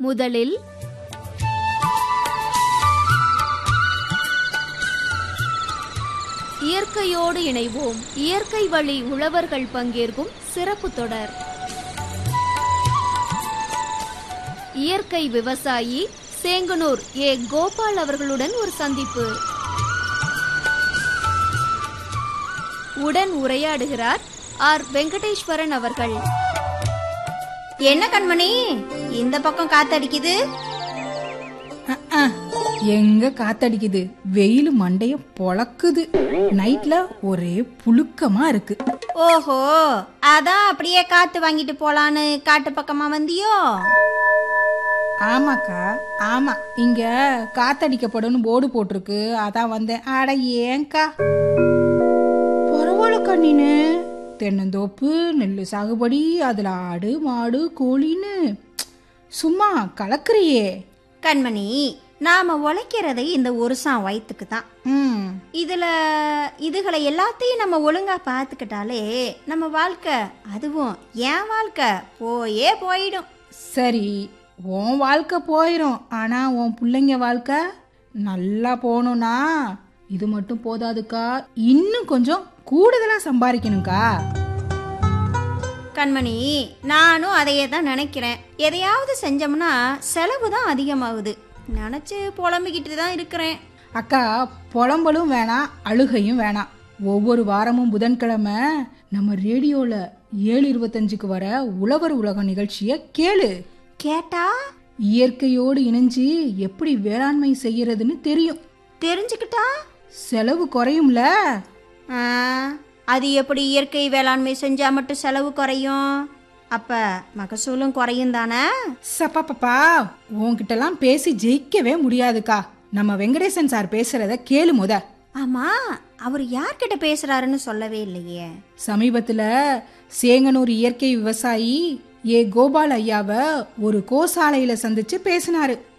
முதலில் இயற்கையோடு இணைவோம் இயற்கை வழி உழவர்கள் பங்கேற்கும் சிறப்பு தொடர் இயற்கை விவசாயி சேங்கனூர் ஏ கோபால் அவர்களுடன் ஒரு சந்திப்பு உடன் உரையாடுகிறார் ஆர் வெங்கடேஸ்வரன் அவர்கள் என்ன கண்மணி இந்த பக்கம் காத்தடிக்குது அஹ், எங்க காத்தடிக்குது வெயில் மண்டைய பொளக்குது நைட்ல ஒரே புழுக்கமா இருக்கு ஓஹோ அதான் அப்படியே காத்து வாங்கிட்டு போலான்னு காட்டு பக்கமா வந்தியோ ஆமாக்கா ஆமா இங்க காத்தடிக்கப்படும் போர்டு போட்டிருக்கு அதான் வந்தேன் அட ஏன்க்கா பரவாயில்லக்கா நீனு தென்னந்தோப்பு நெல் சாகுபடி அதுல ஆடு மாடு கோழின்னு சும்மா கலக்குறியே கண்மணி நாம உழைக்கிறதை இந்த ஒருசான் வயிற்றுக்கு தான் ம் இதுல இதுகளை எல்லாத்தையும் நம்ம ஒழுங்கா பார்த்துக்கிட்டாலே நம்ம வாழ்க்கை அதுவும் என் வாழ்க்கை போயே போயிடும் சரி உன் வாழ்க்கை போயிடும் ஆனா உன் பிள்ளைங்க வாழ்க்கை நல்லா போகணும்னா இது மட்டும் போதாதுக்கா இன்னும் கொஞ்சம் கூடுதலா சம்பாதிக்கணும்க்கா கண்மணி நானும் அதையே தான் நினைக்கிறேன் எதையாவது செஞ்சோம்னா செலவு தான் அதிகமாகுது நினச்சி புலம்பிக்கிட்டு தான் இருக்கிறேன் அக்கா புலம்பலும் வேணாம் அழுகையும் வேணாம் ஒவ்வொரு வாரமும் புதன்கிழமை நம்ம ரேடியோல ஏழு இருபத்தஞ்சுக்கு வர உழவர் உலகம் நிகழ்ச்சிய கேளு கேட்டா இயற்கையோடு இணைஞ்சு எப்படி வேளாண்மை செய்யறதுன்னு தெரியும் தெரிஞ்சுக்கிட்டா செலவு குறையும்ல ஆ, அது எப்படி இயற்கை வேளாண்மை செஞ்சா மட்டும் செலவு குறையும் அப்ப மகசூலும் குறையும் தானே சப்பாப்பா உன்கிட்டலாம் பேசி ஜெயிக்கவே முடியாதுக்கா நம்ம வெங்கடேசன் சார் பேசுறத கேளு முத ஆமா அவர் யார்கிட்ட பேசுறாருன்னு சொல்லவே இல்லையே சமீபத்துல சேங்கனூர் இயற்கை விவசாயி ஏ கோபால் ஐயாவை ஒரு கோசாலையில சந்திச்சு பேசினாரு